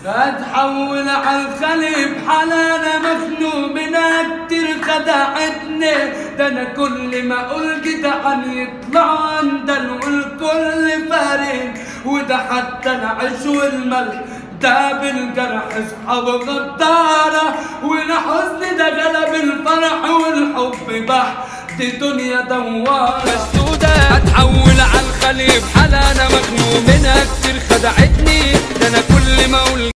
اتحول على الخليب حلانا مخنوق منها كتير خدعتني ده انا كل ما اقول كده عن يطلع عندن والكل فارق وده حتى العيش والملح ده بالجرح اصحاب غدارة وانا حزن ده غلب الفرح والحب بح دي دنيا دوارة مسدودة هتحول على الخليب حالة انا مخنوق منها كتير خدعتني ده انا كل ما اقول